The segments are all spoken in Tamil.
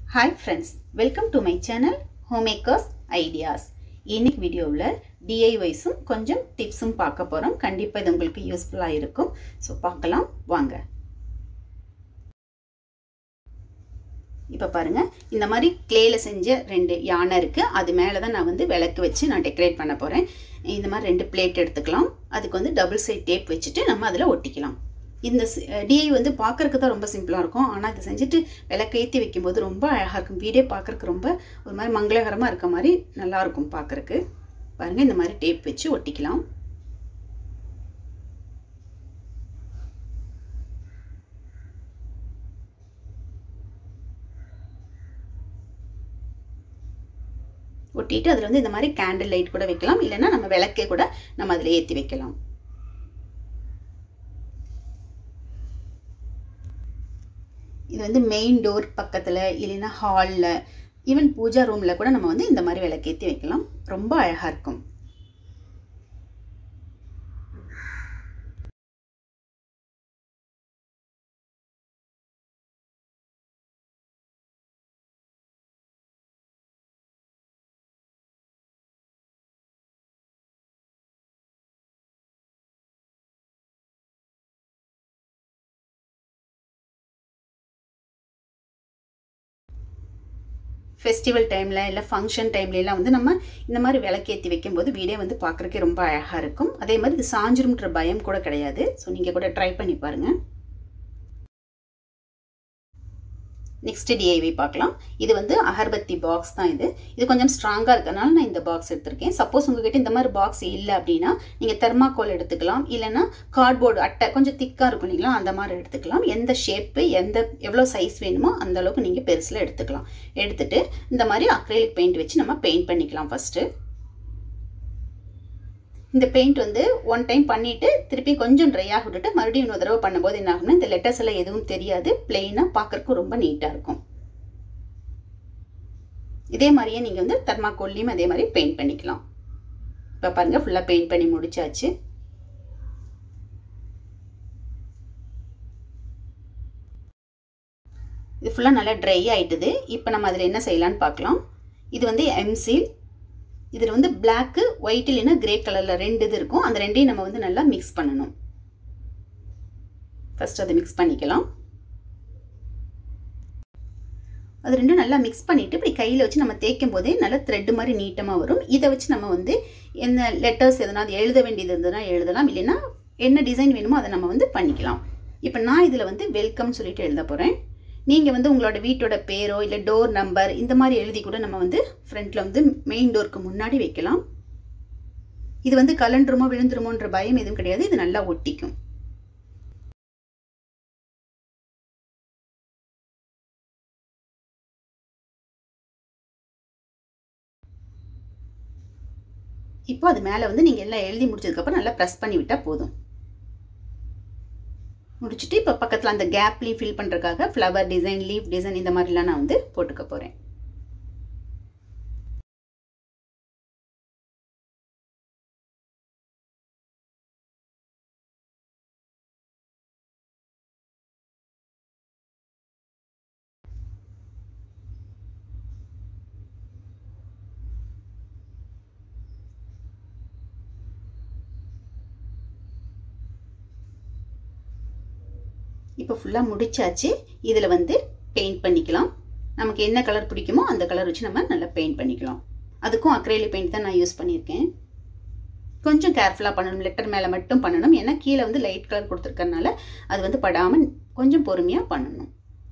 Hi friends welcome to my channel homemakers ideas இன்னைக்கு வீடியோவில் டிஐஒய்ஸும் கொஞ்சம் டிப்ஸும் பார்க்க போகிறோம் கண்டிப்பாக இது உங்களுக்கு யூஸ்ஃபுல்லாக இருக்கும் ஸோ பார்க்கலாம் வாங்க இப்போ பாருங்கள் இந்த மாதிரி கிளேயில் செஞ்ச ரெண்டு யானை இருக்குது அது மேலே தான் நான் வந்து விளக்கு வச்சு நான் டெக்கரேட் பண்ண போகிறேன் இந்த மாதிரி ரெண்டு பிளேட் எடுத்துக்கலாம் அதுக்கு வந்து டபுள் சைட் டேப் வச்சுட்டு நம்ம அதில் ஒட்டிக்கலாம் இந்த டிஐ வந்து பார்க்குறக்கு தான் ரொம்ப சிம்பிளாக இருக்கும் ஆனால் இதை செஞ்சுட்டு விளக்கு ஏற்றி வைக்கும்போது ரொம்ப அழகாக இருக்கும் வீடே பார்க்குறக்கு ரொம்ப ஒரு மாதிரி மங்களகரமாக இருக்க மாதிரி நல்லாயிருக்கும் பார்க்குறக்கு பாருங்கள் இந்த மாதிரி டேப் வச்சு ஒட்டிக்கலாம் ஒட்டிட்டு அதில் வந்து இந்த மாதிரி கேண்டில் லைட் கூட வைக்கலாம் இல்லைன்னா நம்ம விளக்கே கூட நம்ம அதில் ஏற்றி வைக்கலாம் இது வந்து மெயின் டோர் பக்கத்தில் இல்லைன்னா ஹாலில் ஈவன் பூஜா ரூமில் கூட நம்ம வந்து இந்த மாதிரி விளக்கேற்றி வைக்கலாம் ரொம்ப அழகாக இருக்கும் ஃபெஸ்டிவல் டைமில் இல்லை ஃபங்க்ஷன் டைம்லலாம் வந்து நம்ம இந்த மாதிரி விளக்கேற்றி வைக்கும்போது வீடே வந்து பார்க்குறக்கே ரொம்ப அழகாக இருக்கும் அதே மாதிரி இது சாஞ்சிரும்ன்ற பயம் கூட கிடையாது ஸோ நீங்கள் கூட ட்ரை பண்ணி பாருங்கள் நெக்ஸ்ட் டிஐவி பார்க்கலாம் இது வந்து அகர்பத்தி பாக்ஸ் தான் இது இது கொஞ்சம் ஸ்ட்ராங்காக இருக்கனால நான் இந்த பாக்ஸ் எடுத்திருக்கேன் சப்போஸ் உங்ககிட்ட இந்த மாதிரி பாக்ஸ் இல்லை அப்படின்னா நீங்கள் தெர்மாக்கோல் எடுத்துக்கலாம் இல்லைன்னா கார்ட்போர்டு அட்டை கொஞ்சம் திக்காக இருக்கும் இல்லைங்களா அந்த மாதிரி எடுத்துக்கலாம் எந்த ஷேப்பு எந்த எவ்வளோ சைஸ் வேணுமோ அந்த அளவுக்கு நீங்கள் பெருசில் எடுத்துக்கலாம் எடுத்துட்டு இந்த மாதிரி அக்ரைலிக் பெயிண்ட் வச்சு நம்ம பெயிண்ட் பண்ணிக்கலாம் ஃபஸ்ட்டு இந்த பெயிண்ட் வந்து ஒன் டைம் பண்ணிவிட்டு திருப்பி கொஞ்சம் ட்ரை ஆக விட்டுட்டு மறுபடியும் இன்னொரு தடவை பண்ணும்போது என்ன ஆகும்னா இந்த லெட்டர்ஸ் எல்லாம் எதுவும் தெரியாது பிளெயினாக பார்க்குறக்கும் ரொம்ப நீட்டாக இருக்கும் இதே மாதிரியே நீங்கள் வந்து தர்மாக்கோல்லையும் அதே மாதிரி பெயிண்ட் பண்ணிக்கலாம் இப்போ பாருங்கள் ஃபுல்லாக பெயிண்ட் பண்ணி முடிச்சாச்சு இது ஃபுல்லாக நல்லா ட்ரை ஆகிட்டுது இப்போ நம்ம அதில் என்ன செய்யலான்னு பார்க்கலாம் இது வந்து எம்சீல் இதில் வந்து பிளாக்கு ஒயிட் இல்லைன்னா கிரே கலரில் ரெண்டு இது இருக்கும் அந்த ரெண்டையும் நம்ம வந்து நல்லா மிக்ஸ் பண்ணணும் ஃபஸ்ட் அதை மிக்ஸ் பண்ணிக்கலாம் அது ரெண்டும் நல்லா மிக்ஸ் பண்ணிவிட்டு இப்படி கையில் வச்சு நம்ம தேய்க்கும் போதே நல்லா த்ரெட்டு மாதிரி நீட்டமாக வரும் இதை வச்சு நம்ம வந்து என்ன லெட்டர்ஸ் எதனாவது எழுத வேண்டியது இருந்ததுன்னா எழுதலாம் இல்லைன்னா என்ன டிசைன் வேணுமோ அதை நம்ம வந்து பண்ணிக்கலாம் இப்போ நான் இதில் வந்து வெல்கம்னு சொல்லிட்டு எழுத போகிறேன் நீங்கள் வந்து உங்களோட வீட்டோட பேரோ இல்லை டோர் நம்பர் இந்த மாதிரி எழுதி கூட நம்ம வந்து ஃப்ரண்ட்டில் வந்து மெயின் டோருக்கு முன்னாடி வைக்கலாம் இது வந்து கலண்டுருமோ விழுந்துருமோன்ற பயம் எதுவும் கிடையாது இது நல்லா ஒட்டிக்கும் இப்போ அது மேலே வந்து நீங்கள் எல்லாம் எழுதி முடிச்சதுக்கப்புறம் நல்லா ப்ரெஸ் பண்ணி விட்டால் போதும் முடிச்சுட்டு இப்போ பக்கத்தில் அந்த கேப்லேயும் ஃபில் பண்ணுறதுக்காக ஃப்ளவர் டிசைன் லீஃப் டிசைன் இந்த மாதிரிலாம் நான் வந்து போட்டுக்க போகிறேன் இப்போ ஃபுல்லாக முடிச்சாச்சு இதில் வந்து பெயிண்ட் பண்ணிக்கலாம் நமக்கு என்ன கலர் பிடிக்குமோ அந்த கலர் வச்சு நம்ம நல்லா பெயிண்ட் பண்ணிக்கலாம் அதுக்கும் அக்ரேலி பெயிண்ட் தான் நான் யூஸ் பண்ணியிருக்கேன் கொஞ்சம் கேர்ஃபுல்லாக பண்ணணும் லெட்டர் மேலே மட்டும் பண்ணணும் ஏன்னா கீழே வந்து லைட் கலர் கொடுத்துருக்கறனால அது வந்து படாமல் கொஞ்சம் பொறுமையாக பண்ணணும்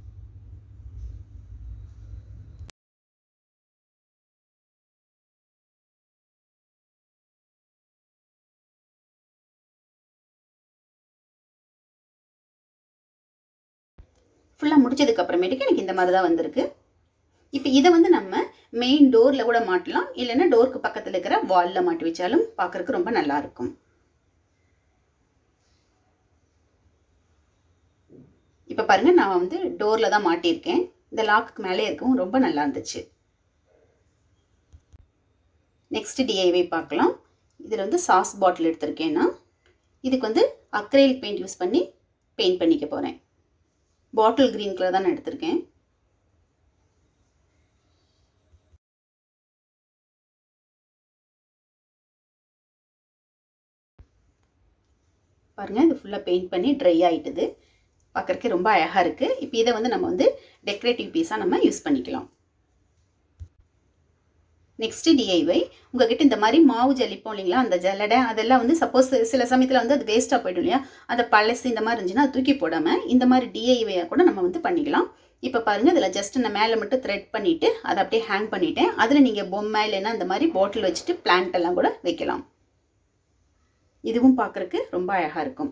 ஃபுல்லாக முடிச்சதுக்கு அப்புறமேட்டுக்கு எனக்கு இந்த மாதிரி தான் வந்திருக்கு இப்போ இதை வந்து நம்ம மெயின் டோரில் கூட மாட்டலாம் இல்லைன்னா டோருக்கு பக்கத்தில் இருக்கிற வாலில் மாட்டி வச்சாலும் பார்க்குறக்கு ரொம்ப நல்லா இருக்கும் இப்போ பாருங்கள் நான் வந்து டோரில் தான் மாட்டியிருக்கேன் இந்த லாக்குக்கு மேலே இருக்கவும் ரொம்ப நல்லா இருந்துச்சு நெக்ஸ்ட் டிஐவை பார்க்கலாம் இதில் வந்து சாஸ் பாட்டில் எடுத்திருக்கேன்னா இதுக்கு வந்து அக்ரைலிக் பெயிண்ட் யூஸ் பண்ணி பெயிண்ட் பண்ணிக்க போகிறேன் பாட்டில் க்ரீன் கலர் தான் நான் எடுத்திருக்கேன் பாருங்கள் இது ஃபுல்லாக பெயிண்ட் பண்ணி ட்ரை ஆகிட்டுது பார்க்குறக்கே ரொம்ப அழகாக இருக்குது இப்போ இதை வந்து நம்ம வந்து டெக்கரேட்டிவ் பீஸாக நம்ம யூஸ் பண்ணிக்கலாம் நெக்ஸ்ட்டு டிஐவை உங்ககிட்ட இந்த மாதிரி மாவு ஜல்லிப்போம் இல்லைங்களா அந்த ஜல்லடை அதெல்லாம் வந்து சப்போஸ் சில சமயத்தில் வந்து அது வேஸ்ட்டாக போய்டும் இல்லையா அதை பழசு இந்த மாதிரி இருந்துச்சுன்னா அது தூக்கி போடாமல் இந்த மாதிரி டிஐவையாக கூட நம்ம வந்து பண்ணிக்கலாம் இப்போ பாருங்கள் இதில் ஜஸ்ட் நான் மேலே மட்டும் த்ரெட் பண்ணிவிட்டு அதை அப்படியே ஹேங் பண்ணிவிட்டேன் அதில் நீங்கள் பொம்மை இல்லைன்னா இந்த மாதிரி பாட்டில் வச்சுட்டு பிளான்ட் எல்லாம் கூட வைக்கலாம் இதுவும் பார்க்குறக்கு ரொம்ப அழகாக இருக்கும்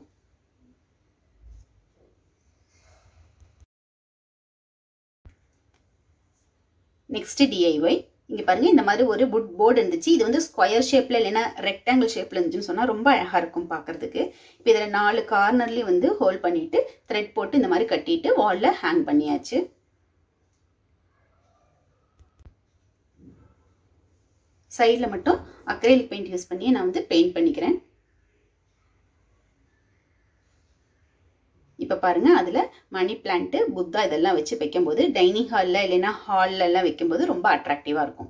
நெக்ஸ்ட்டு டிஐஒய் இங்கே பாருங்கள் இந்த மாதிரி ஒரு புட் போர்டு இருந்துச்சு இது வந்து ஸ்கொயர் ஷேப்பில் இல்லைன்னா ரெக்டாங்கிள் ஷேப்பில் இருந்துச்சுன்னு சொன்னால் ரொம்ப அழகாக இருக்கும் பார்க்குறதுக்கு இப்போ இதில் நாலு கார்னர்லேயும் வந்து ஹோல்ட் பண்ணிவிட்டு த்ரெட் போட்டு இந்த மாதிரி கட்டிட்டு வாலில் ஹேங் பண்ணியாச்சு சைடில் மட்டும் அக்ரேலிக் பெயிண்ட் யூஸ் பண்ணி நான் வந்து பெயிண்ட் பண்ணிக்கிறேன் இப்போ பாருங்கள் அதில் மணி பிளான்ட்டு புத்தா இதெல்லாம் வச்சு வைக்கும்போது டைனிங் ஹாலில் இல்லைன்னா ஹாலில் எல்லாம் வைக்கும்போது ரொம்ப அட்ராக்டிவாக இருக்கும்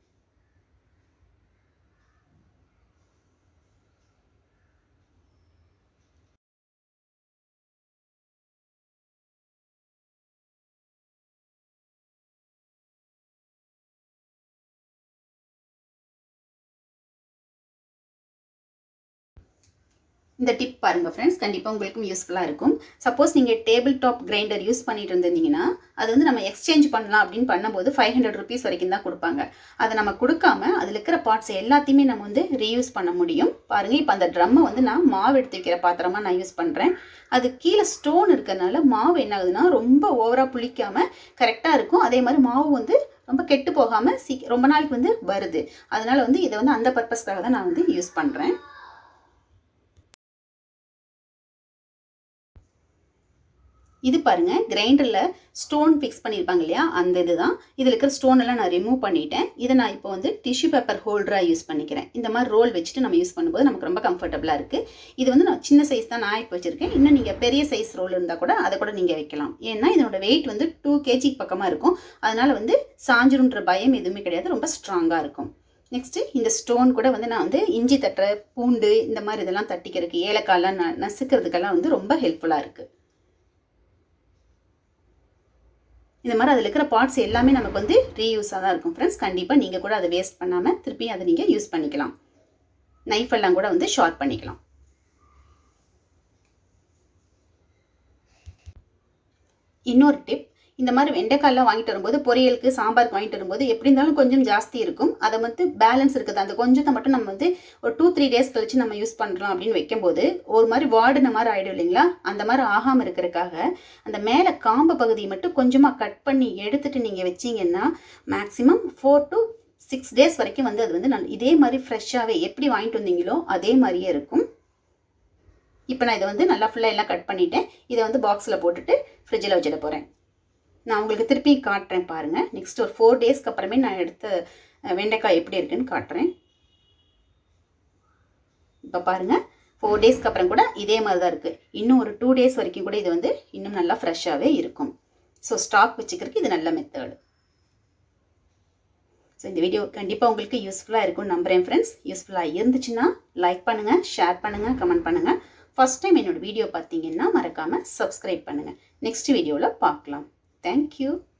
இந்த டிப் பாருங்கள் ஃப்ரெண்ட்ஸ் கண்டிப்பாக உங்களுக்கும் யூஸ்ஃபுல்லாக இருக்கும் சப்போஸ் நீங்கள் டேபிள் டாப் கிரைண்டர் யூஸ் பண்ணிட்டு இருந்தீங்கன்னா அது வந்து நம்ம எக்ஸ்சேஞ்ச் பண்ணலாம் அப்படின்னு பண்ணும்போது ஃபைவ் ஹண்ட்ரட் ருபீஸ் வரைக்கும் தான் கொடுப்பாங்க அதை நம்ம கொடுக்காம அதில் இருக்கிற பார்ட்ஸ் எல்லாத்தையுமே நம்ம வந்து ரீயூஸ் பண்ண முடியும் பாருங்கள் இப்போ அந்த ட்ரம்மை வந்து நான் மாவு எடுத்து வைக்கிற பாத்திரமாக நான் யூஸ் பண்ணுறேன் அது கீழே ஸ்டோன் இருக்கிறதுனால மாவு என்ன ஆகுதுன்னா ரொம்ப ஓவராக புளிக்காமல் கரெக்டாக இருக்கும் அதே மாதிரி மாவு வந்து ரொம்ப கெட்டு போகாமல் சீ ரொம்ப நாளைக்கு வந்து வருது அதனால் வந்து இதை வந்து அந்த பர்பஸ்க்காக தான் நான் வந்து யூஸ் பண்ணுறேன் இது பாருங்க கிரைண்டரில் ஸ்டோன் ஃபிக்ஸ் பண்ணியிருப்பாங்க இல்லையா அந்த இதுதான் இதில் இருக்கிற ஸ்டோன் எல்லாம் நான் ரிமூவ் பண்ணிட்டேன் இதை நான் இப்போ வந்து டிஷ்யூ பேப்பர் ஹோல்டராக யூஸ் பண்ணிக்கிறேன் இந்த மாதிரி ரோல் வச்சுட்டு நம்ம யூஸ் பண்ணும்போது நமக்கு ரொம்ப கம்ஃபர்டபுளாக இருக்குது இது வந்து நான் சின்ன சைஸ் தான் நான் இப்போ வச்சுருக்கேன் இன்னும் நீங்கள் பெரிய சைஸ் ரோல் இருந்தால் கூட அதை கூட நீங்கள் வைக்கலாம் ஏன்னா இதனோட வெயிட் வந்து டூ கேஜி பக்கமாக இருக்கும் அதனால் வந்து சாஞ்சிருன்ற பயம் எதுவுமே கிடையாது ரொம்ப ஸ்ட்ராங்காக இருக்கும் நெக்ஸ்ட்டு இந்த ஸ்டோன் கூட வந்து நான் வந்து இஞ்சி தட்டுற பூண்டு இந்த மாதிரி இதெல்லாம் தட்டிக்கிறதுக்கு ஏலக்காயெல்லாம் ந நசுக்கிறதுக்கெல்லாம் வந்து ரொம்ப ஹெல்ப்ஃபுல்லாக இருக்குது இந்த மாதிரி அதில் இருக்கிற பார்ட்ஸ் எல்லாமே நமக்கு வந்து ரீயூஸாக தான் இருக்கும் ஃப்ரெண்ட்ஸ் கண்டிப்பாக நீங்கள் கூட அதை வேஸ்ட் பண்ணாமல் திருப்பி அதை நீங்கள் யூஸ் பண்ணிக்கலாம் நைஃப் எல்லாம் கூட வந்து ஷார்ப் பண்ணிக்கலாம் இன்னொரு டிப் இந்த மாதிரி வெண்டைக்காயெல்லாம் வாங்கிட்டு வரும்போது பொரியலுக்கு சாம்பாருக்கு வாங்கிட்டு வரும்போது எப்படி இருந்தாலும் கொஞ்சம் ஜாஸ்தி இருக்கும் அதை வந்து பேலன்ஸ் இருக்குது அந்த கொஞ்சத்தை மட்டும் நம்ம வந்து ஒரு டூ த்ரீ டேஸ் கழிச்சு நம்ம யூஸ் பண்ணுறோம் அப்படின்னு வைக்கும்போது ஒரு மாதிரி வாடின மாதிரி ஆகிடும் இல்லைங்களா அந்த மாதிரி ஆகாமல் இருக்கிறதுக்காக அந்த மேலே காம்பு பகுதியை மட்டும் கொஞ்சமாக கட் பண்ணி எடுத்துட்டு நீங்கள் வச்சிங்கன்னா maximum four to six days வரைக்கும் வந்து அது வந்து நல் இதே மாதிரி ஃப்ரெஷ்ஷாகவே எப்படி வாங்கிட்டு வந்தீங்களோ அதே மாதிரியே இருக்கும் இப்போ நான் இதை வந்து நல்லா ஃபுல்லாக எல்லாம் கட் பண்ணிட்டேன் இதை வந்து பாக்ஸில் போட்டுட்டு ஃப்ரிட்ஜில் வச்சிட போகிறேன் நான் உங்களுக்கு திருப்பி காட்டுறேன் பாருங்கள் நெக்ஸ்ட் ஒரு ஃபோர் டேஸ்க்கு அப்புறமே நான் எடுத்த வெண்டைக்காய் எப்படி இருக்குன்னு காட்டுறேன் இப்போ பாருங்கள் ஃபோர் டேஸ்க்கு அப்புறம் கூட இதே மாதிரி தான் இருக்குது இன்னும் ஒரு டூ டேஸ் வரைக்கும் கூட இது வந்து இன்னும் நல்லா ஃப்ரெஷ்ஷாகவே இருக்கும் ஸோ ஸ்டாக் வச்சுக்கிறதுக்கு இது நல்ல மெத்தடு ஸோ இந்த வீடியோ கண்டிப்பாக உங்களுக்கு யூஸ்ஃபுல்லாக இருக்கும்னு நம்புகிறேன் ஃப்ரெண்ட்ஸ் யூஸ்ஃபுல்லாக இருந்துச்சுன்னா லைக் பண்ணுங்கள் ஷேர் பண்ணுங்கள் கமெண்ட் பண்ணுங்கள் ஃபஸ்ட் டைம் என்னோடய வீடியோ பார்த்தீங்கன்னா மறக்காமல் சப்ஸ்கிரைப் பண்ணுங்கள் நெக்ஸ்ட் வீடியோவில் பார்க்கலாம் Thank you.